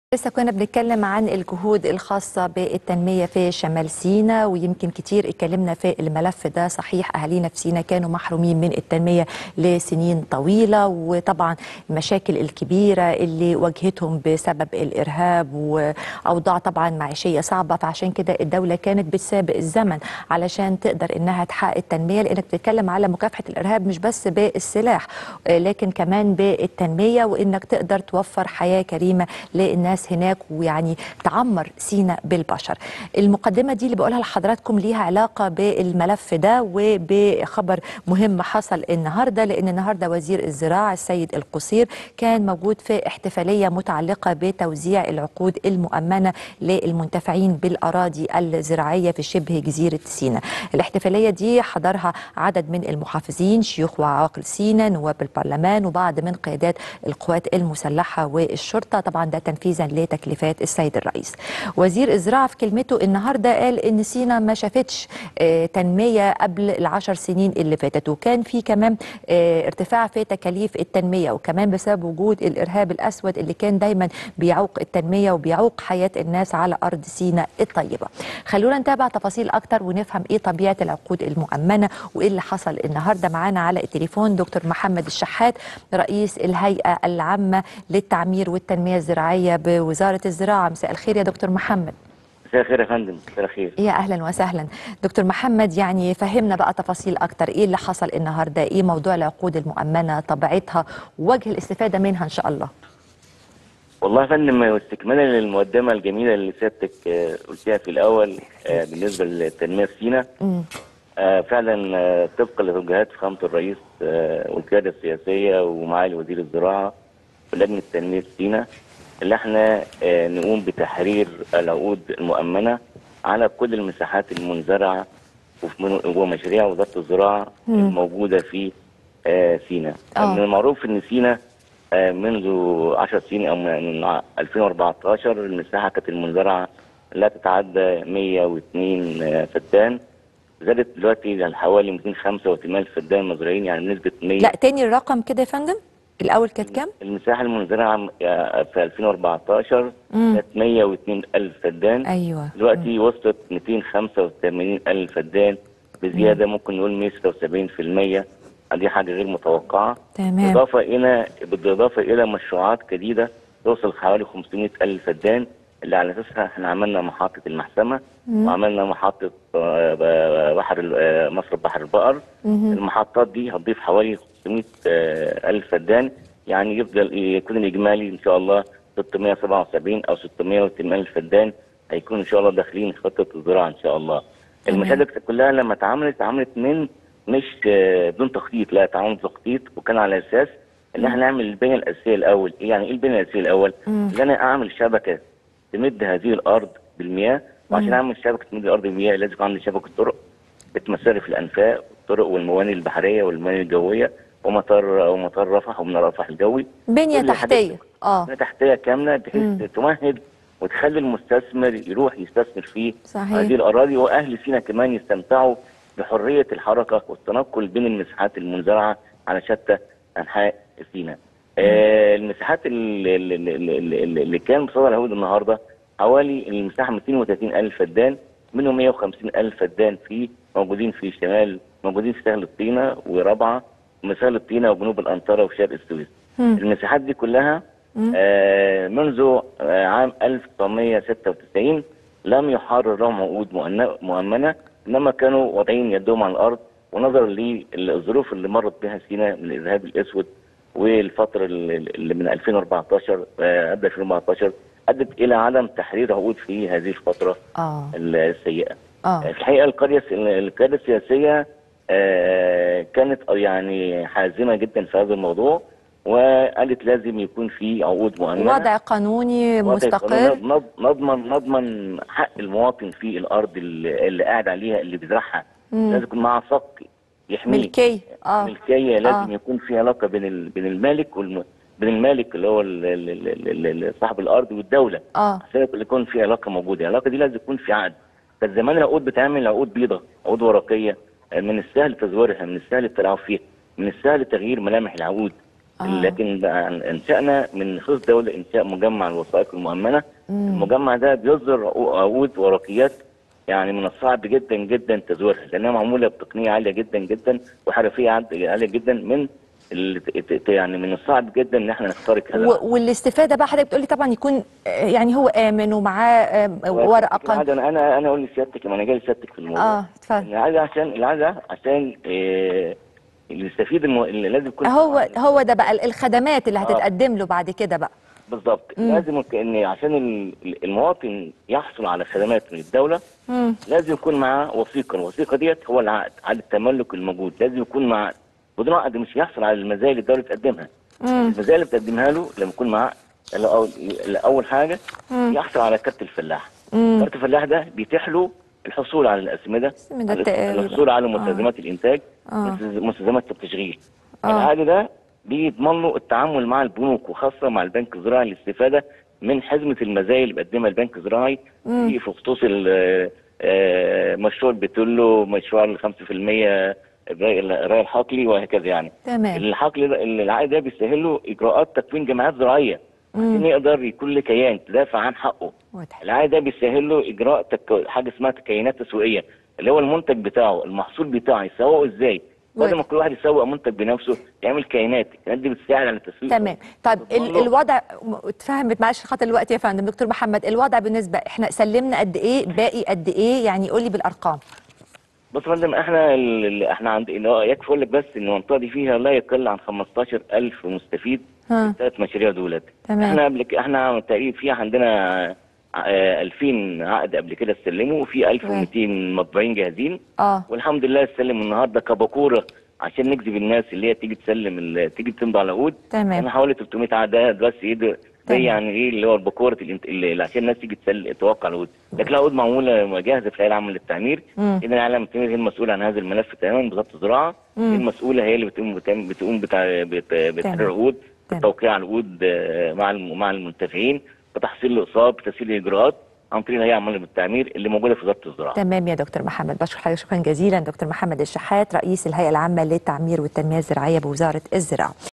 لسه كنا بنتكلم عن الجهود الخاصة بالتنمية في شمال سيناء ويمكن كتير اتكلمنا في الملف ده صحيح أهالينا في سيناء كانوا محرومين من التنمية لسنين طويلة وطبعا المشاكل الكبيرة اللي واجهتهم بسبب الإرهاب وأوضاع طبعا معيشية صعبة فعشان كده الدولة كانت بتسابق الزمن علشان تقدر إنها تحقق التنمية لأنك بتتكلم على مكافحة الإرهاب مش بس بالسلاح لكن كمان بالتنمية وإنك تقدر توفر حياة كريمة للناس الناس هناك ويعني تعمر سيناء بالبشر المقدمة دي اللي بقولها لحضراتكم ليها علاقة بالملف ده وبخبر مهم حصل النهاردة لأن النهاردة وزير الزراعة السيد القصير كان موجود في احتفالية متعلقة بتوزيع العقود المؤمنة للمنتفعين بالأراضي الزراعية في شبه جزيرة سيناء الاحتفالية دي حضرها عدد من المحافظين شيوخ وعواقل سيناء نواب البرلمان وبعض من قيادات القوات المسلحة والشرطة طبعا ده تنفيذا لتكليفات السيد الرئيس وزير الزراعة في كلمته النهاردة قال إن سينا ما شافتش آه، تنمية قبل العشر سنين اللي فاتت وكان في كمان آه، ارتفاع في تكاليف التنمية وكمان بسبب وجود الإرهاب الأسود اللي كان دايما بيعوق التنمية وبيعوق حياة الناس على أرض سينا الطيبة خلونا نتابع تفاصيل أكتر ونفهم إيه طبيعة العقود المؤمنة وإيه اللي حصل النهاردة معانا على التليفون دكتور محمد الشحات رئيس الهيئة العامة للتعمير والتنمية الزراعية بوزارة الزراعة مساء الخير يا دكتور محمد مساء الخير يا فندم مساء الخير يا اهلا وسهلا دكتور محمد يعني فهمنا بقى تفاصيل اكتر ايه اللي حصل النهارده ايه موضوع العقود المؤمنه طبيعتها وجه الاستفاده منها ان شاء الله والله يا فندم استكمالا للمقدمه الجميله اللي سيادتك آه، قلتيها في الاول آه، بالنسبه للتنميه في سينا مم. آه، فعلا آه، طبقا لتوجيهات فخامه الرئيس آه، والقياده السياسيه ومعالي وزير الزراعه ولجنه تنميه سينا اللي احنا آه، نقوم بتحرير العقود المؤمنه على كل المساحات المنزرعه وفي من- ومشاريع وزاره الزراعه مم. الموجوده في آه، سينا آه. من المعروف ان سينا آه، منذ 10 سنين او من ع- 2014 المساحه كانت المنزرعه لا تتعدى 102 آه، فدان زادت دلوقتي لحوالي 285 الف فدان مزرعين يعني بنسبه 100 لا تاني الرقم كده يا فندم الاول كانت كام المساحه المنزرعه آه، في 2014 مم. كانت 102 الف فدان ايوه دلوقتي وصلت 285 الف فدان بزياده ممكن نقول 176% دي حاجه غير متوقعه تمام إضافة إلى بالإضافة إلى مشروعات جديدة توصل حوالي 500 ألف فدان اللي على أساسها إحنا عملنا محطة المحسمة مم. وعملنا محطة آه، ب- بحر ال- آه، مصر بحر البقر مهم. المحطات دي هتضيف حوالي 500 آه، ألف فدان يعني يفضل يكون الإجمالي إن شاء الله 677 أو 680 ألف فدان هيكون إن شاء الله داخلين خطة الزراعة إن شاء الله تمام. المشاريع كلها لما اتعملت اتعملت من مش آه، بدون تخطيط لا اتعمل تخطيط وكان على اساس ان احنا نعمل البنيه الاساسيه الاول ايه يعني ايه البنيه الاساسيه الاول مم. ان انا اعمل شبكه تمد هذه الارض بالمياه وعشان مم. اعمل شبكه تمد الارض بالمياه لازم يكون عندي شبكه طرق بتمثل في الانفاق والطرق والموانئ البحريه والموانئ الجويه ومطار ومطار رفح ومن رفح الجوي بنيه كل الحاجات تحتيه اه بنيه تحتيه كامله مم. بحيث تمهد وتخلي المستثمر يروح يستثمر في صحيح. هذه الاراضي واهل سينا كمان يستمتعوا بحريه الحركه والتنقل بين المساحات المنزرعه على شتى انحاء سينا. آه المساحات اللي, اللي, اللي, اللي اللي كان بصدر العهود النهارده حوالي المساحه 230 الف فدان منهم 150 الف فدان في موجودين في شمال موجودين في سهل الطينه ورابعه ومسال الطينه وجنوب الانطره وشرق السويس. مم. المساحات دي كلها مم. آه، منذ آه، عام 1996 لم يحرر لهم عقود مؤن- مؤمنه انما كانوا واضعين يدهم على الارض ونظرا للظروف اللي مرت بها سينا من الارهاب الاسود والفتره اللي اللي من 2014 آه، قبل 2014 ادت الى عدم تحرير عقود في هذه الفتره اه السيئه. اه في الحقيقه القريه الس- القياده السياسيه آه، كانت يعني حازمه جدا في هذا الموضوع وقالت لازم يكون في عقود مؤمنه وضع قانوني وضع مستقر قانوني نض- نضمن نضمن حق المواطن في الارض اللي, اللي قاعد عليها اللي بيزرعها مم. لازم يكون معاه صك يحميه ملكيه اه ملكيه لازم آه. يكون في علاقه بين ال... بين المالك والم... بين المالك اللي هو ال... ال... ال... ال... ال... صاحب الارض والدوله اه عشان يكون في علاقه موجوده العلاقه دي لازم يكون في عقد كان زمان العقود بتعمل عقود بيضاء عقود ورقيه آه، من السهل تزويرها من السهل التلاعب فيها من السهل تغيير ملامح العقود آه. لكن بقى انشانا من نصوص دوله انشاء مجمع الوثائق المؤمنه المجمع ده بيصدر عقود ورقيات يعني من الصعب جدا جدا تزويرها لانها معموله بتقنيه عاليه جدا جدا وحرفيه عال- عاليه جدا من ال- ت- ت- يعني من الصعب جدا ان احنا نخترق هذا العمل. و- والاستفاده بقى حضرتك بتقولي طبعا يكون آه، يعني هو امن ومعاه آه، ورقه قن... العادة انا انا انا اقول لسيادتك ما انا جاي لسيادتك في الموضوع اه اتفضل العاده عشان العاده عشان آه، اللي يستفيد الم... اللي لازم يكون هو هو ده بقى الخدمات اللي آه. هتتقدم له بعد كده بقى بالظبط مم. لازم يك- ان عشان ال- المواطن يحصل على خدمات من الدوله مم. لازم يكون معاه وثيقه الوثيقه ديت هو العقد عقد التملك الموجود لازم يكون معاه بدون عقد مش هيحصل على المزايا اللي الدوله بتقدمها مم. المزايا اللي بتقدمها له لما يكون معاه الأول- اول حاجه مم. يحصل على كارت الفلاح مم. كارت الفلاح ده بيتيح له الحصول على الاسمده الأسمدة التقريبا. الحصول على مستلزمات الانتاج آه. مستلزمات التشغيل آه. العقد ده بيضمن له التعامل مع البنوك وخاصه مع البنك الزراعي للاستفاده من حزمه المزايا اللي بيقدمها البنك الزراعي مم. في في خصوص ال- آه، مشروع البترولو مشروع ال 5% الري الري الحقلي وهكذا يعني تمام الحقل ده العقد ده بيسهل له اجراءات تكوين جمعيات زراعيه مم. عشان يقدر يكون له كيان تدافع عن حقه واضح العقد ده بيسهل له اجراء تك... حاجه اسمها تكينات تسويقيه اللي هو المنتج بتاعه المحصول بتاعه يسوقه ازاي بدل ما كل واحد يسوق منتج بنفسه يعمل كيانات الكيانات دي بتساعد على التسويق تمام طيب ال- بتضمن له- الوضع م- اتفهمت معلش خاطر الوقت يا فندم دكتور محمد الوضع بالنسبه احنا سلمنا قد ايه باقي قد ايه يعني قولي بالارقام بص يا فندم احنا ال... ال- احنا عند اللي هو يكفي اقول لك بس ان المنطقه دي فيها لا يقل عن 15000 مستفيد ها ثلاث مشاريع دولت تمام. احنا قبل ك- احنا تقريبا في عندنا آه، 2000 عقد قبل كده استلموا وفي 1200 مطبوعين جاهزين اه والحمد لله استلم النهارده كباكوره عشان نجذب الناس اللي هي تيجي تسلم ال- تيجي تمضي على العقود تمام انا حوالي 300 عقد بس ايه ده تمام. زي يعني ايه اللي هو الباكوره الانت- اللي اللي عشان الناس تيجي تسل توقع العقود لكن العقود معموله جاهزه في الهيئه العامه للتعمير مم. اذا العالم التعمير هي المسؤوله عن هذا الملف تماما وزاره الزراعه مم. هي المسؤوله هي اللي بتقوم بتعمل- بتقوم بتاع بت- بتحرير تمام. العقود تمام. بتوقيع العقود آه، مع الم- مع المنتفعين بتحصيل الاقساط بتسهيل الاجراءات عن طريق الهيئه العامه للتعمير اللي موجوده في وزاره الزراعه تمام يا دكتور محمد بشكر حضرتك شكرا جزيلا دكتور محمد الشحات رئيس الهيئه العامه للتعمير والتنميه الزراعيه بوزاره الزراعه